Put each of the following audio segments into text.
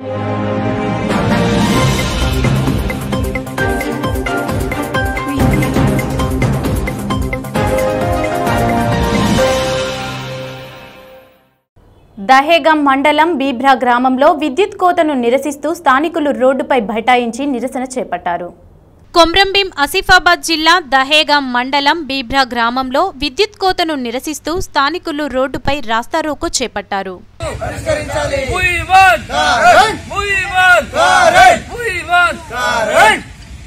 దహేగం మండలం బీబ్రా గ్రామంలో విద్యుత్ కోతను నిరసిస్తూ స్థానికులు రోడ్డుపై బైఠాయించి నిరసన చేపట్టారు కొమ్రంభీం ఆసిఫాబాద్ జిల్లా దహేగాం మండలం బీబ్రా గ్రామంలో విద్యుత్ కోతను నిరసిస్తూ స్థానికులు రోడ్డుపై రాస్తారోకో చేపట్టారు We want current. We want current. We want current.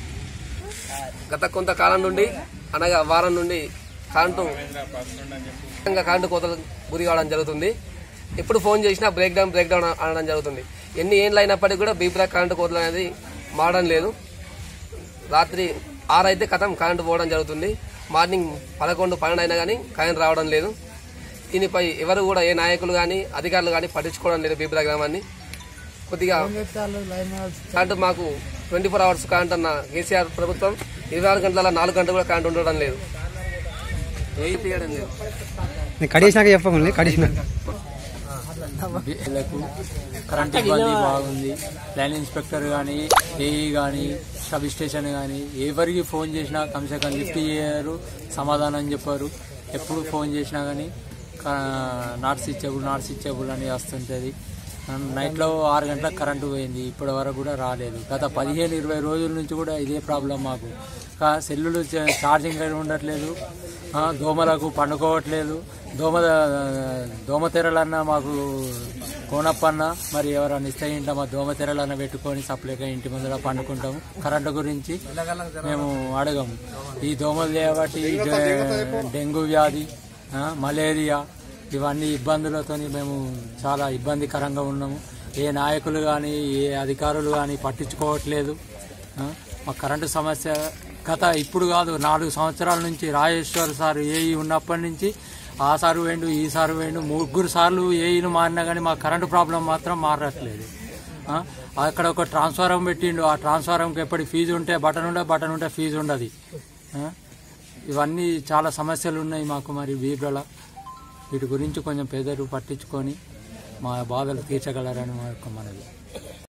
గత కొంతకాలం నుండి అనగా వారం నుండి కరెంటు ఇంకా కరెంటు కోతలు గురి కావడం జరుగుతుంది ఎప్పుడు ఫోన్ చేసినా బ్రేక్ డౌన్ బ్రేక్ డౌన్ అనడం జరుగుతుంది ఎన్ని ఏళ్ళు అయినప్పటికీ కూడా బీబ్రా కరెంటు కోతలు అనేది మారడం లేదు రాత్రి ఆరు అయితే కథం కరెంటు పోవడం జరుగుతుంది మార్నింగ్ పదకొండు పన్నెండు అయినా కానీ కరెంట్ రావడం లేదు దీనిపై ఎవరు కూడా ఏ నాయకులు కానీ అధికారులు కానీ పట్టించుకోవడం లేదు బీబ్రా గ్రామాన్ని కొద్దిగా కరెంటు మాకు ట్వంటీ ఫోర్ అవర్స్ కరెంట్ అన్న కేసీఆర్ ప్రభుత్వం ఇరవై ఆరు గంటల నాలుగు గంటలు కూడా కరెంట్ ఉండడం లేదు ఏది తీయడం లేదు నేను కడిగినాక చెప్పకండి కడిగినాక వీళ్ళకు కరెంట్ ఇబ్బంది బాగుంది లైన్ ఇన్స్పెక్టర్ కానీ ఏఈ కానీ సబ్ స్టేషన్ కానీ ఎవరికి ఫోన్ చేసినా కమ్సే కమ్ లిఫ్ట్ చేయరు సమాధానం చెప్పారు ఎప్పుడు ఫోన్ చేసినా కానీ నాట్ స్విచ్బుల్ నాట్ స్విచ్బుల్ అని వస్తుంటుంది నైట్లో ఆరు గంటలకు కరెంటు పోయింది ఇప్పటి వరకు కూడా రాలేదు గత పదిహేను ఇరవై రోజుల నుంచి కూడా ఇదే ప్రాబ్లం మాకు కా- సెల్లులు చ- ఛార్జింగ్ అయినా ఉండట్లేదు ఆ, దోమలకు పండుకోవట్లేదు దోమ దోమతెరలన్నా మాకు కోనప్పన్న మరి ఎవరైనా ఇస్తే ఇంట మా దోమతెరలన్న పెట్టుకొని సప్లైగా ఇంటి ముందర పండుకుంటాము కరెంటు గురించి మేము అడగము ఈ దోమలు చేయబట్టి డె- డెంగ్యూ వ్యాధి ఆ, మలేరియా ఇవన్నీ ఇబ్బందులతో మేము చాలా ఇబ్బందికరంగా ఉన్నాము ఏ నాయకులు కానీ ఏ అధికారులు కానీ పట్టించుకోవట్లేదు ఆ, మా కరెంటు సమస్య గత ఇప్పుడు కాదు నాలుగు సంవత్సరాల నుంచి రాజేశ్వర్ సార్ ఏఈ ఉన్నప్పటి నుంచి ఆ సారు వేండు ఈ సారు వేండు ముగ్గురు సార్లు ఏఈను మారినా కానీ మా కరెంటు ప్రాబ్లం మాత్రం మారట్లేదు ఆ, అక్కడ ఒక ట్రాన్స్ఫారం పెట్టిండు ఆ ట్రాన్స్ఫారంకి ఎప్పటి ఫీజు ఉంటే బటన్ ఉంటే బటన్ ఉంటే ఫీజు ఉండదు ఆ, ఇవన్నీ చాలా సమస్యలు ఉన్నాయి మాకు మరి బీబ్రల వీటి గురించి కొంచెం పేదలు పట్టించుకొని మా బాధలు తీర్చగలరని మా యొక్క మనవి